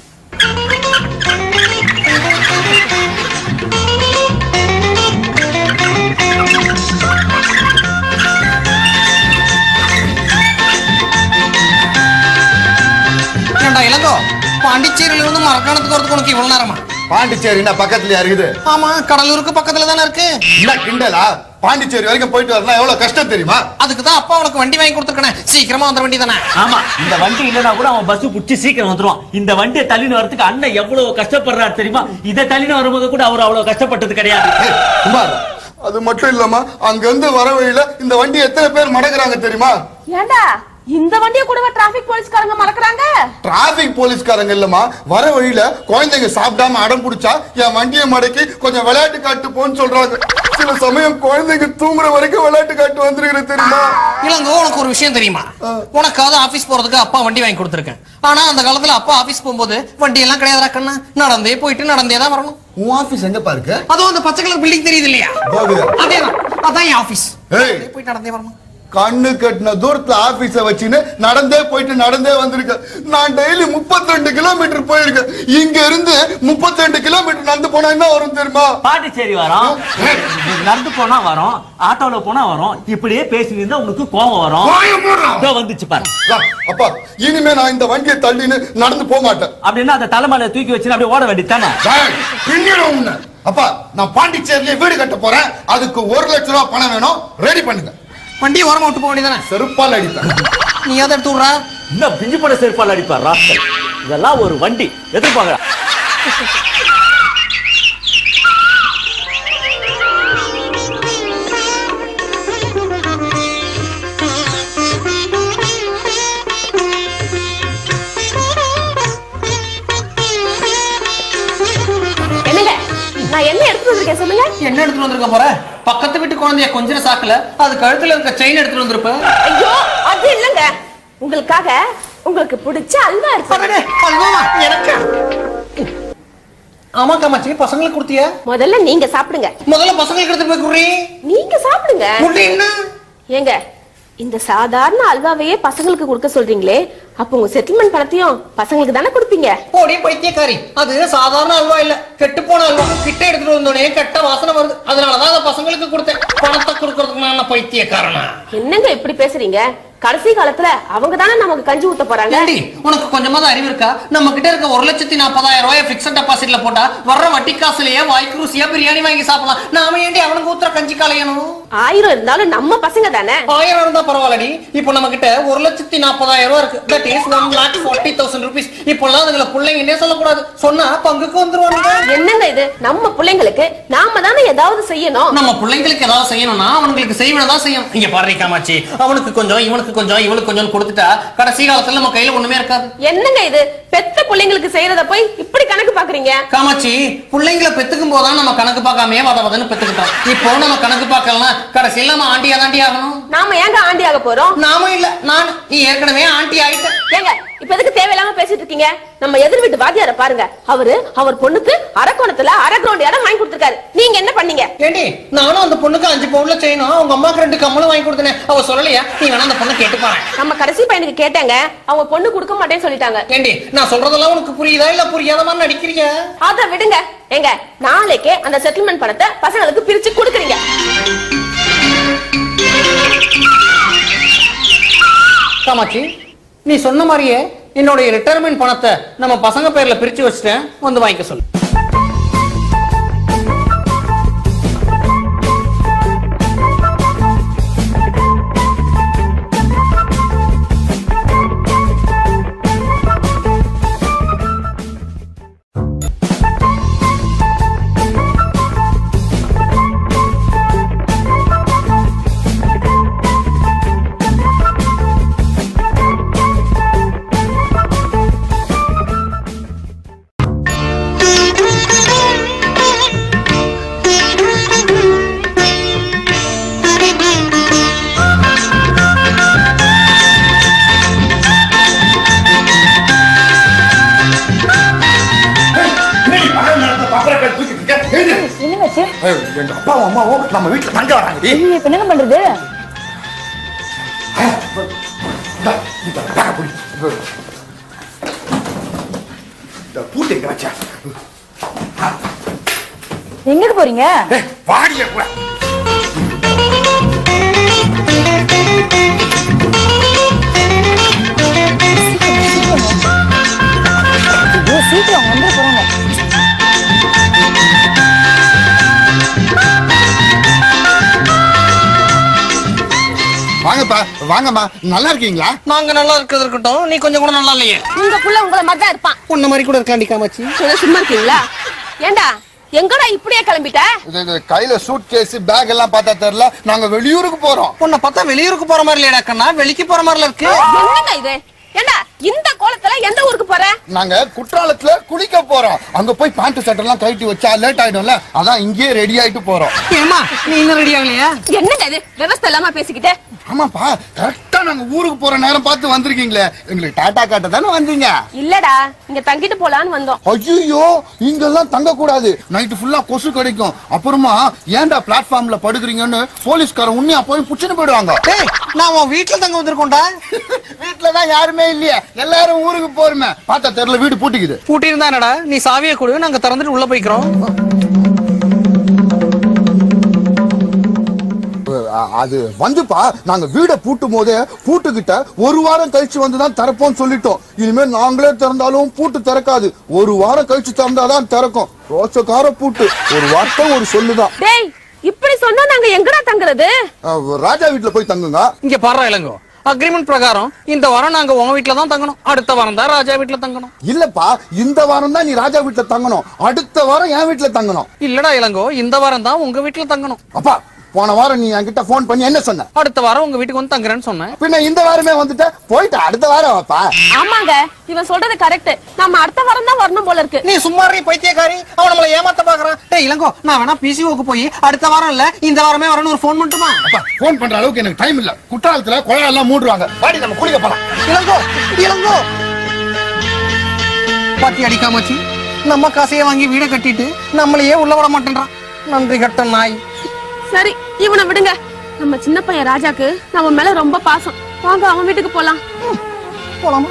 ஏண்டா இளங்கோ பாண்டிச்சேரியில இருந்து மரக்காணத்துக்கு வரதுக்கு உனக்கு இவ்வளவு நேரமா பாண்டிச்சேரினா பக்கத்துலயா இருக்குது ஆமா கடலூருக்கு பக்கத்துல தானே இருக்கு இல்ல கிண்டலா பாண்டிச்சேரி வரைக்கும் போயிட்டு வரலாம் எவ்வளவு கஷ்டம் தெரியுமா அதுக்கு தான் அப்பா உனக்கு வண்டி வாங்கி கொடுத்துருக்கேன் சீக்கிரமா வந்துட வேண்டி தானே ஆமா இந்த வண்டி இல்லனா கூட அவன் பஸ் புடிச்சு சீக்கிரம் வந்துருவான் இந்த வண்டியை தள்ளின்னு வரதுக்கு அண்ணன் எவ்வளவு கஷ்டப்படுறாரு தெரியுமா இதை தள்ளின்னு வரும்போது கூட அவர் அவ்வளவு கஷ்டப்பட்டது கிடையாது ஏய், குமார் அது மட்டும் இல்லாம அங்க இருந்து வர வழியில இந்த வண்டி எத்தனை பேர் மடக்குறாங்க தெரியுமா ஏண்டா இந்த வண்டியை கூடவா டிராபிக் போலீஸ்காரங்க மறக்கறாங்க டிராபிக் போலீஸ்காரங்க இல்லம்மா வர வழியில குழந்தைங்க சாப்பிடாம அடம் பிடிச்சா என் வண்டியை மடக்கி கொஞ்சம் விளையாட்டு காட்டு போன்னு சொல்றாங்க சில சமயம் குழந்தைங்க தூங்குற வரைக்கும் விளையாட்டு காட்டு வந்திருக்கிற தெரியுமா இளங்கோ உனக்கு ஒரு விஷயம் தெரியுமா உனக்காவது ஆபீஸ் போறதுக்கு அப்பா வண்டி வாங்கி கொடுத்துருக்கேன் ஆனா அந்த காலத்துல அப்பா ஆபீஸ் போகும்போது வண்டி எல்லாம் கிடையாதுடா கண்ணா நடந்தே போயிட்டு நடந்தே தான் வரணும் உன் ஆபீஸ் எங்க பாருக்கு அதுவும் அந்த பச்சை கலர் பில்டிங் தெரியுது இல்லையா போகுது அதேதான் அதான் என் ஆபீஸ் ஏய் போயிட்டு நடந்தே வரணும் கண்ணு கட்டின தூரத்துல ஆபீஸ வச்சுன்னு நடந்தே போயிட்டு நடந்தே வந்திருக்கேன் நான் டெய்லி 32 கிலோமீட்டர் போயிருக்கேன் இங்க இருந்து 32 கிலோமீட்டர் நடந்து போனா என்ன வரும் தெரியுமா பாண்டிச்சேரி வரோம் நடந்து போனா வரோம் ஆட்டோல போனா வரும் இப்படியே பேசி இருந்தா உனக்கு கோபம் வரும் இதோ வந்துச்சு பாரு அக்கா, அப்பா இனிமே நான் இந்த வண்டியை தள்ளின்னு நடந்து போக மாட்டேன் அப்படின்னா அந்த தலைமையில தூக்கி வச்சு அப்படியே ஓட வேண்டியதானே டேய், பின்னிடுவேன் உன்னை. அப்பா நான் பாண்டிச்சேரியிலே வீடு கட்ட போறேன் அதுக்கு ஒரு லட்ச ரூபாய் பணம் வேணும் ரெடி பண்ணுங்க வண்டியை ஓரமா விட்டு போக வேண்டியதானே செருப்பால் அடிப்பேன் நீ அதை எடுத்து விடுறா இன்னும் பிஞ்சு போட செருப்பால் அடிப்பார் ராஸ்கல் இதெல்லாம் ஒரு வண்டி எதிர்பாங்க என்னங்க நான் என்ன எடுத்து வந்திருக்கேன் சொல்லுங்க என்ன எடுத்துட்டு வந்திருக்க போற பக்கத்து வீட்டு குழந்தைய கொஞ்ச சாக்குல அது கழுத்துல இருக்க செயின் எடுத்துட்டு வந்திருப்ப ஐயோ அது இல்லங்க உங்களுக்காக உங்களுக்கு பிடிச்ச அல்வா இருக்கு அடடே, அல்வாவா? எனக்கா? ஆமா காமாட்சி பசங்களுக்கு கொடுத்தியா முதல்ல நீங்க சாப்பிடுங்க முதல்ல பசங்களுக்கு எடுத்து போய் குடுறி நீங்க சாப்பிடுங்க குடுறீன்னா ஏங்க இந்த சாதாரண அல்வாவையே பசங்களுக்கு கொடுக்க சொல்றீங்களே அப்ப உங்க செட்டில்மெண்ட் பணத்தையும் பசங்களுக்கு தானே கொடுப்பீங்க போடி பைத்தியக்காரி அது சாதாரண அல்வா இல்ல கெட்டு போன அல்வா கிட்ட எடுத்துட்டு வந்தோடனே கெட்ட வாசனை வருது அதனாலதான் அதை பசங்களுக்கு கொடுத்தேன் பணத்தை கொடுக்கறதுக்கு நான் என்ன பைத்தியக்காரனா என்னங்க இப்படி பேசுறீங்க கடைசி காலத்துல அவங்க தானே நமக்கு கஞ்சி ஊத்த போறாங்க ஏண்டி உனக்கு கொஞ்சமாவது அறிவு இருக்கா நம்ம கிட்ட இருக்க ஒரு லட்சத்தி நாற்பதாயிரம் ரூபாய் பிக்சட் டெபாசிட்ல போட்டா வர்ற வட்டி காசுலயே வாய்க்கு ருசியா பிரியாணி வாங்கி சாப்பிடலாம் நாம ஏண்டி அவனுக்கு ஊத்துற கஞ்சி கலையணும் ஆயிரம் இருந்தாலும் நம்ம பசங்க தானே ஆயிரம் இருந்தா பரவாயில்லடி இப்போ நம்ம கிட்ட ஒரு லட்சத்தி நாற்பதாயிரம் ரூபாய் இருக்கு that is one lakh forty thousand rupees இப்போல்லாம் அதுல பிள்ளைங்கன்னே சொல்லக்கூடாது சொன்னா பங்குக்கு வந்துருவானுங்க என்னங்க இது நம்ம பிள்ளைங்களுக்கு நாம தானே ஏதாவது செய்யணும் நம்ம பிள்ளைங்களுக்கு ஏதாவது செய்யணும்னா அவனுங்களுக்கு செய்வனதான் செய்யணும் இங்க பாரு காமாச்சி அவனுக்கு கொஞ்சம் இவனுக்கு கொஞ்சம் இவனுக்கு கொஞ்சம் கொடுத்துட்டா கடைசி காலத்துல நம்ம கையில ஒண்ணுமே இருக்காது என்னங்க இது பெத்த பிள்ளைங்களுக்கு செய்யறத போய் இப்படி கணக்கு பாக்குறீங்க காமாட்சி பிள்ளைங்களை பெத்துக்கும் போதுதான் நம்ம கணக்கு பார்க்காமயே வத வதன்னு பெத்துக்கிட்டோம் இப்போ நம்ம கணக்கு பார்க்கலாம் கடைசியில் நம்ம ஆண்டியா தாண்டி ஆகணும் நாம ஏங்க ஆண்டி ஆக போறோம் நாம இல்ல நான் நீ ஏற்கனவே ஆண்டி ஆயிட்ட ஏங்க இப்ப எதுக்கு தேவையில்லாம பேசிட்டு இருக்கீங்க நம்ம எதிர் வீட்டு வாத்தியார பாருங்க அவரு அவர் பொண்ணுக்கு அரக்கோணத்துல அரை கிரவுண்ட் இடம் வாங்கி கொடுத்திருக்காரு நீங்க என்ன பண்ணீங்க ஏண்டி நானும் அந்த பொண்ணுக்கு அஞ்சு பவுன்ல செய்யணும் அவங்க அம்மாக்கு ரெண்டு கம்மலும் வாங்கி கொடுத்தனே அவ சொல்லலையா நீ வேணா அந்த பொண்ணை கேட்டு பாரு நம்ம கடைசி பையனுக்கு கேட்டாங்க அவங்க பொண்ணு கொடுக்க மாட்டேன்னு சொல்லிட்டாங்க ஏண்டி நான் சொல்றதெல்லாம் உனக்கு புரியுதா இல்ல புரியாத மாதிரி நடிக்கிறீங்க அத விடுங்க ஏங்க நாளைக்கே அந்த செட்டில்மெண்ட் பணத்தை பசங்களுக்கு பிரிச்சு கொடுக்குறீங்க காமாட்சி நீ சொன்ன மாதிரியே என்னுடைய ரிட்டையர்மெண்ட் பணத்தை நம்ம பசங்க பேர்ல பிரிச்சு வச்சுட்டேன் வந்து வாங்கிக்க சொல்லு என்னங்க எங்க அப்பாவும் அம்மாவும் நம்ம வீட்டுல தங்க வராங்க இப்ப என்னங்க பண்றது பூட்டு எங்க வச்சா எங்க போறீங்க வாடிய கூட ஐயோ, சீக்கிரம் அவங்க வந்துட போறாங்க வாங்கப்பா வாங்கம்மா நல்லா இருக்கீங்களா நாங்க நல்லா இருக்கிறது இருக்கட்டும் நீ கொஞ்சம் கூட நல்லா இல்லையே உங்க புள்ள உங்களை மாதிரி தான் இருப்பான் உன்ன மாதிரி கூட இருக்காண்டி காமாட்சி கொஞ்சம் சும்மா இருக்கீங்களா ஏண்டா எங்கடா இப்படியே கிளம்பிட்ட இது இது கையில சூட் கேஸ் பேக் எல்லாம் பார்த்தா தெரியல நாங்க வெளியூருக்கு போறோம் உன்னை பார்த்தா வெளியூருக்கு போற மாதிரி இல்லையா கண்ணா வெளிக்கு போற மாதிரில இருக்கு என்னங்க இது ஏண்டா இந்த கோலத்துல எந்த ஊருக்கு போற நாங்க குற்றாலத்துல குளிக்க போறோம் அங்க போய் பேண்ட் சட்டை எல்லாம் கழட்டி வச்சா லேட் ஆயிடும்ல அதான் இங்கேயே ரெடி ஆயிட்டு போறோம் ஏமா நீ இன்னும் ரெடி ஆகலையா என்னங்க இது விவசாய இல்லாம பேசிக்கிட்டு ஆமாப்பா கரெக்டா நாங்க ஊருக்கு போற நேரம் பார்த்து வந்திருக்கீங்களே எங்களுக்கு டாடா காட்ட தானே வந்தீங்க இல்லடா இங்க தங்கிட்டு போலான்னு வந்தோம் ஐயோ இங்கெல்லாம் தங்க கூடாது நைட்டு ஃபுல்லா கொசு கிடைக்கும் அப்புறமா ஏன்டா பிளாட்ஃபார்ம்ல படுக்கிறீங்கன்னு போலீஸ்காரன் உன்னையா போய் புடிச்சுட்டு போயிடுவாங்க டேய் நான் உன் வீட்டுல தங்க வந்திருக்கோம்டா வீட்டுல தான் யாருமே இல்லையே எல்லாரும் ஊருக்கு போருமே பார்த்தா தெரியல வீடு பூட்டிக்குது பூட்டி இருந்தா என்னடா நீ சாவியை கொடு நாங்க திறந்துட்டு உள்ள போய்க்கிறோம் அ- அது வந்துப்பா நாங்க வீட பூட்டும் போதே பூட்டுக்கிட்ட ஒரு வாரம் கழிச்சு வந்து தான் திறப்போம்னு சொல்லிட்டோம் இனிமே நாங்களே திறந்தாலும் பூட்டு திறக்காது ஒரு வாரம் கழிச்சு திறந்தாதான் திறக்கும் ரோச்சக்கார பூட்டு ஒரு வார்த்தை ஒரு சொல்லுதான் டேய் இப்படி சொன்னா நாங்க எங்கடா தங்குறது அஹ், ராஜா வீட்டுல போய் தங்குங்க இங்க பாரு இளங்கோ அக்ரிமெண்ட் பிரகாரம் இந்த வாரம் நாங்க உங்க வீட்டுல தான் தங்கணும் அடுத்த வாரம் தான் ராஜா வீட்டுல தங்கணும் இல்லப்பா இந்த வாரம் தான் நீ ராஜா வீட்டுல தங்கணும் அடுத்த வாரம் என் வீட்டுல தங்கணும் இல்லடா இளங்கோ இந்த வாரம் தான் உங்க வீட்டுல தங்கணும் அப்பா போன வாரம் நீ என்கிட்ட ஃபோன் பண்ணி என்ன சொன்ன அடுத்த வாரம் உங்க வீட்டுக்கு வந்து தங்குறேன்னு சொன்னேன் பின்ன இந்த வாரமே வந்துட்ட போயிட்டு அடுத்த வாரம் வாப்பா ஆமாங்க இவன் சொல்றது கரெக்ட் நம்ம அடுத்த வாரம் தான் வரணும் போல இருக்கு நீ சும்மா இரு, பைத்தியக்காரி அவன் நம்மள ஏமாத்த பாக்குறான் டேய் இளங்கோ நான் வேணா பிசிஓக்கு போய் அடுத்த வாரம் இல்ல இந்த வாரமே வரணும் ஒரு ஃபோன் பண்ணட்டுமா அப்பா ஃபோன் பண்ற அளவுக்கு எனக்கு டைம் இல்ல குற்றாலத்துல குழாய் எல்லாம் மூடுவாங்க வாடி நம்ம குளிக்க போலாம் இளங்கோ இளங்கோ பாத்தி அடிக்காமச்சு நம்ம காசையே வாங்கி வீட கட்டிட்டு நம்மளையே உள்ள விட மாட்டேன்றான் நன்றி கட்ட நாய் சரி இவனை விடுங்க நம்ம சின்ன பையன் ராஜாக்கு நம்ம மேல ரொம்ப பாசம் வாங்க அவன் வீட்டுக்கு போலாம் போலாமா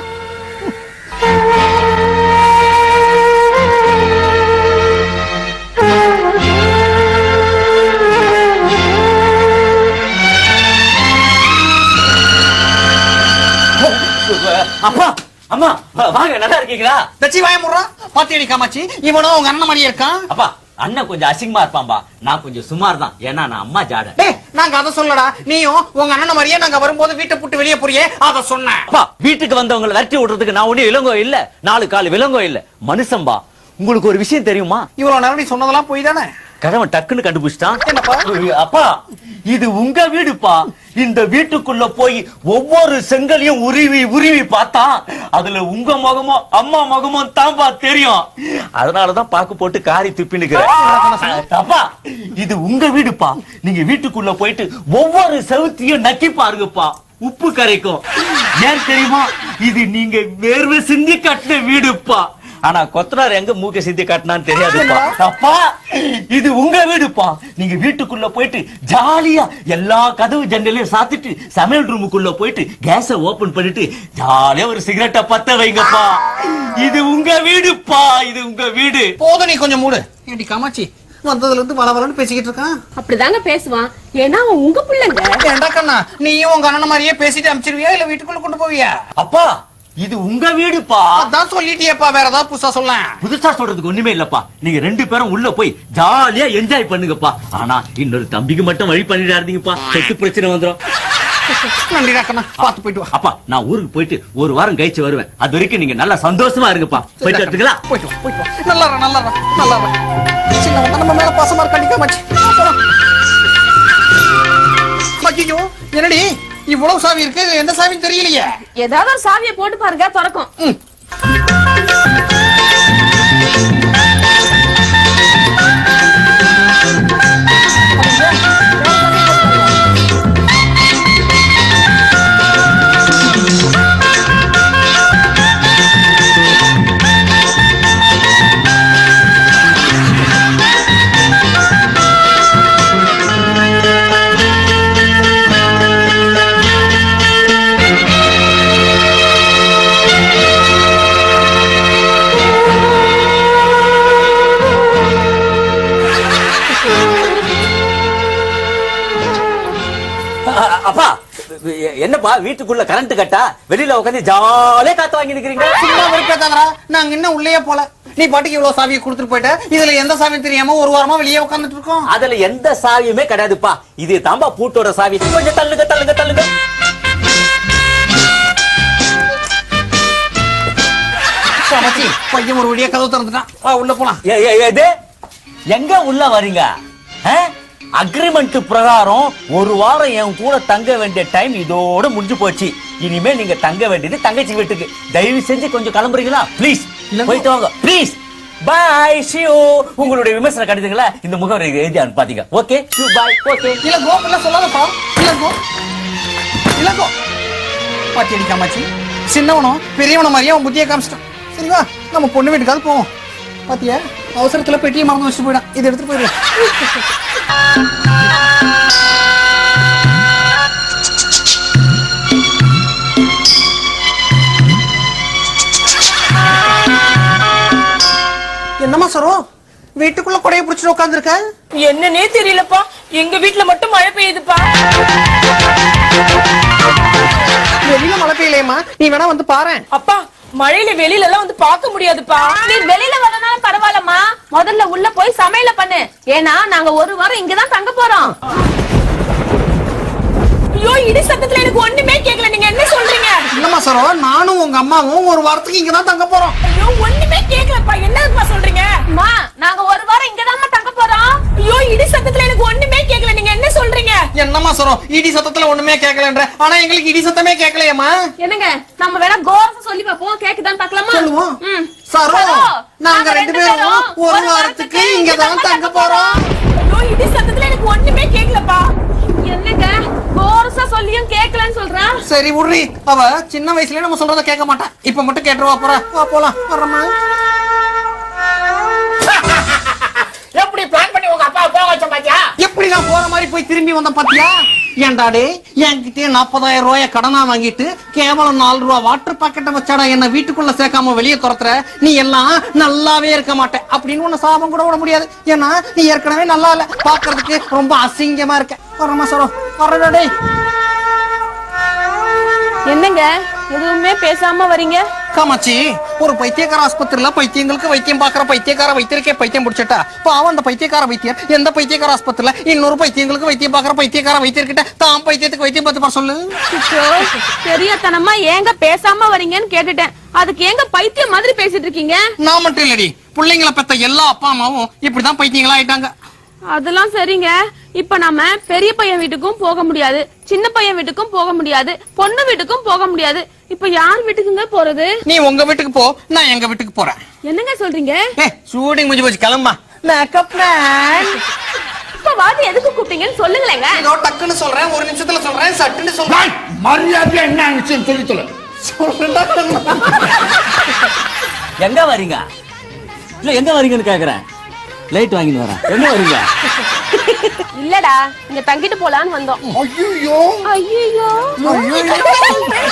அப்பா அம்மா வாங்க நல்லா இருக்கீங்களா தச்சி வாய முடுறா பாத்தியடி காமாச்சி இவனும் உங்க அண்ணன் மாதிரி இருக்கான் அப்பா அண்ணன் கொஞ்சம் அசிங்கமா இருப்பான்பா நான் கொஞ்சம் சுமார் தான் ஏன்னா நான் அம்மா ஜாட டேய் நாங்க அதை சொல்லடா நீயும் உங்க அண்ணன் மாதிரியே நாங்க வரும்போது வீட்டை புட்டு வெளியே போறியே அதை சொன்னேன் அப்பா வீட்டுக்கு வந்தவங்களை விரட்டி விடுறதுக்கு நான் ஒண்ணு இளங்கோ இல்ல நாலு கால் விலங்கோ இல்ல மனுஷன்பா உங்களுக்கு ஒரு விஷயம் தெரியுமா இவ்வளவு நேரம் நீ சொன்னதெல்லாம் போய் தானே கதவன் டக்குன்னு கண்டுபிடிச்சிட்டான் என்னப்பா? அப்பா இது உங்க வீடுப்பா இந்த வீட்டுக்குள்ள போய் ஒவ்வொரு செங்கலையும் உருவி உருவி பார்த்தா அதுல உங்க முகமும் அம்மா முகமும் தான்பா தெரியும் அதனாலதான் பாக்கு போட்டு காரி துப்பினுக்கிறேன் அப்பா இது உங்க வீடுப்பா நீங்க வீட்டுக்குள்ள போயிட்டு ஒவ்வொரு செவுத்தையும் நக்கி பாருங்கப்பா உப்பு கரைக்கும் ஏன் தெரியுமா இது நீங்க வேர்வை சிந்தி கட்டின வீடுப்பா ஆனா கொத்தனார் எங்க மூக்க சிந்தி காட்டினான்னு தெரியாதுப்பா அப்பா இது உங்க வீடுப்பா நீங்க வீட்டுக்குள்ள போயிட்டு ஜாலியா எல்லா கதவு ஜன்னலையும் சாத்திட்டு சமையல் ரூமுக்குள்ள போயிட்டு கேஸ ஓபன் பண்ணிட்டு ஜாலியா ஒரு சிகரெட்டை பத்த வைங்கப்பா இது உங்க வீடுப்பா இது உங்க வீடு போதும் நீ கொஞ்சம் மூடு ஏடி காமாச்சி வந்ததுல இருந்து வள வளன்னு பேசிக்கிட்டு இருக்கான் அப்படிதாங்க பேசுவான் ஏன்னா அவன் உங்க பிள்ளைங்க ஏண்டா கண்ணா நீயும் உங்க அண்ணன் மாதிரியே பேசிட்டு அனுப்பிச்சிருவியா இல்ல வீட்டுக்குள்ள கொண்டு போவியா அப்பா இது உங்க வீடுப்பா அதான் சொல்லிட்டியேப்பா வேற ஏதாவது புதுசா சொல்ல புதுசா சொல்றதுக்கு ஒண்ணுமே இல்லப்பா நீங்க ரெண்டு பேரும் உள்ள போய் ஜாலியா என்ஜாய் பண்ணுங்கப்பா ஆனா இன்னொரு தம்பிக்கு மட்டும் வழி பண்ணிடாதீங்கப்பா செட்டு பிரச்சனை வந்துரும் நன்றிடா கண்ணா பார்த்து போயிட்டு வா அப்பா நான் ஊருக்கு போயிட்டு ஒரு வாரம் கழிச்சு வருவேன் அது வரைக்கும் நீங்க நல்லா சந்தோஷமா இருங்கப்பா போயிட்டு வரட்டுங்களா போயிட்டு வா போயிட்டு வா நல்லா இரு, நல்லா இரு, நல்லா இரு. சின்னவன் தான் நம்ம மேல பாசமா இருக்காண்டி காமாச்சி போலாம். ஐயோ என்னடி இவ்வளவு சாவி இருக்கு இதுல எந்த சாவின்னு தெரியலையே ஏதாவது ஒரு சாவியை போட்டு பாருங்க திறக்கும் அ- அப்பா எ- என்னப்பா வீட்டுக்குள்ள கரண்ட் கட்டா வெளியில உட்காந்து ஜாலியா காத்து வாங்கி நிக்கிறீங்க சும்மா வெறுப்பேத்தாதடா நாங்க இன்னும் உள்ளேயே போல நீ பாட்டுக்கு இவ்வளவு சாவியை கொடுத்துட்டு போயிட்ட இதுல எந்த சாவியும் தெரியாம ஒரு வாரமா வெளியே உட்கார்ந்துட்டு இருக்கோம் அதுல எந்த சாவியுமே கிடையாதுப்பா இது தாம்பா பூட்டோட சாவி கொஞ்சம் தள்ளுங்க தள்ளுங்க தள்ளுங்க காமாச்சி பையன் ஒரு வழியா கதவு திறந்துட்டான் வா உள்ள போலாம் ஏ, ஏ, ஏ, இது எங்க உள்ள வரீங்க அக்ரிமெண்ட் பிரகாரம் ஒரு வாரம் என் கூட தங்க வேண்டிய டைம் இதோட முடிஞ்சு போச்சு இனிமே நீங்க தங்க வேண்டியது தங்கச்சி வீட்டுக்கு தயவு செஞ்சு கொஞ்சம் கிளம்புறீங்களா ப்ளீஸ் போயிட்டு வாங்க ப்ளீஸ் பாய் ஷியூ உங்களுடைய விமர்சன கடிதங்களை இந்த முகவரி எழுதி அனுப்பாதீங்க ஓகே ஷூ பாய் ஓகே இளங்கோ எல்லாம் சொல்லாதப்பா இளங்கோ இளங்கோ பாத்தியடி காமாச்சி சின்னவனும் பெரியவனும் மாதிரியே அவன் புத்தியை காமிச்சிட்டான் சரி வா நம்ம பொண்ணு வீட்டுக்காவது போவோம் பாத்தியா அவசரத்துல பெட்டியை மறந்து வச்சுட்டு போயிடான் இதை எடுத்துட்டு போயிடுவேன் என்னம்மா சரோ வீட்டுக்குள்ள கொடைய பிடிச்சிட்டு உட்காந்துருக்க என்னன்னே தெரியலப்பா எங்க வீட்ல மட்டும் மழை பெய்யுதுப்பா வெளியில மழை பெய்யலையம்மா நீ வேணா வந்து பாரு அப்பா மழையில வெளியில எல்லாம் வந்து பார்க்க முடியாதுப்பா நீ வெளியில வரனாலும் பரவாயில்லம்மா முதல்ல உள்ள போய் சமையல பண்ணு ஏன்னா நாங்க ஒரு வாரம் இங்கதான் தங்க போறோம் ஐயோ இடி சத்தத்துல எனக்கு ஒண்ணுமே கேட்கல நீங்க என்ன சொல்றீங்க இல்லம்மா சரோ நானும் உங்க அம்மாவும் ஒரு வாரத்துக்கு இங்கதான் தங்க போறோம் ஐயோ ஒண்ணுமே கேட்கலப்பா என்னப்பா சொல்றீங்க அம்மா நாங்க ஒரு வாரம் இங்கதான் தங்க போறோம் ஐயோ இடி சத்தத்துல எனக்கு ஒண்ணுமே கேட்கல நீங்க என்ன சொல்றீங்க என்னம்மா சரோ இடி சத்தத்துல ஒண்ணுமே கேட்கலன்ற ஆனா எங்களுக்கு இடி சத்தமே கேட்கலையம்மா என்னங்க நம்ம வேணா கோரச சொல்லி பார்ப்போம் கேக்குதான்னு பார்க்கலாமா சொல்லுவோம் ம். சரோ சரோ, நாங்க ரெண்டு பேரும் ஒரு வாரத்துக்கு இங்கதான் தங்க போறோம் ஐயோ இடி சத்தத்துல எனக்கு ஒண்ணுமே கேட்கலப்பா என்னங்க கோரசா சொல்லியும் கேட்கலன்னு சொல்றா சரி உர்ரி அவ சின்ன வயசுலயே நம்ம சொல்றத கேட்க மாட்டா இப்ப மட்டும் கேட்டுருவா போறா வா போலாம் வர்றமா எப்படி பிளான் பண்ணி உங்க அப்பா போக வச்ச பாத்தியா எப்படி நான் போற மாதிரி போய் திரும்பி வந்தேன் பாத்தியா ஏண்டாடே என்கிட்டயே நாற்பதாயிரம் ரூபாய கடனா வாங்கிட்டு கேவலம் நாலு ரூபா வாட்டர் பாக்கெட்டை வச்சாடா என்ன வீட்டுக்குள்ள சேர்க்காம வெளியே துரத்துற நீ எல்லாம் நல்லாவே இருக்க மாட்டே அப்படின்னு உன்னை சாபம் கூட விட முடியாது ஏன்னா நீ ஏற்கனவே நல்லா இல்ல பாக்குறதுக்கு ரொம்ப அசிங்கமா இருக்க வரமா சொல்றோம் வரடா என்னங்க எதுவுமே பேசாம வரீங்க காமாச்சி ஒரு பைத்தியக்கார ஆஸ்பத்திரியில பைத்தியங்களுக்கு வைத்தியம் பாக்குற பைத்தியக்கார வைத்தியருக்கே பைத்தியம் பிடிச்சிட்டா பாவம் அந்த பைத்தியக்கார வைத்தியர் எந்த பைத்தியக்கார ஆஸ்பத்திரியில இன்னொரு பைத்தியங்களுக்கு வைத்தியம் பாக்குற பைத்தியக்கார வைத்தியர்கிட்ட தான் பைத்தியத்துக்கு வைத்தியம் பார்த்து பார சொல்லு அச்சோ, பெரியத்தனமா ஏங்க பேசாம வரீங்கன்னு கேட்டுட்டேன் அதுக்கு ஏங்க பைத்தியம் மாதிரி பேசிட்டு இருக்கீங்க நான் மட்டும் இல்லடி பிள்ளைங்களை பெத்த எல்லா அப்பா அம்மாவும் இப்படிதான் பைத்தியங்களா ஆயிட்டாங்க அதெல்லாம் சரிங்க இப்ப நாம பெரிய பையன் வீட்டுக்கும் போக முடியாது சின்ன பையன் வீட்டுக்கும் போக முடியாது பொண்ணு வீட்டுக்கும் போக முடியாது இப்ப யார் வீட்டுக்குங்க போறது நீ உங்க வீட்டுக்கு போ நான் எங்க வீட்டுக்கு போறேன் என்னங்க சொல்றீங்க ஏ ஷூட்டிங் முடிஞ்சு போச்சு கிளம்பா மேக்கப் மேன் இப்ப வாதி எதுக்கு கூப்பிட்டீங்கன்னு சொல்லுங்களேங்க ஏதோ டக்குன்னு சொல்றேன் ஒரு நிமிஷத்துல சொல்றேன் சட்டுன்னு சொல்றேன் மரியாதையா என்ன ஆச்சுன்னு சொல்லி சொல்லு சொல்றேன்டா கண்ணா. எங்க வரீங்க இல்ல எங்க வரீங்கன்னு கேக்குறேன் லைட் வாங்கிட்டு வரேன் எங்க வரீங்க இல்லடா இங்க தங்கிட்டு போலான்னு வந்தோம் ஐயோ ஐயோ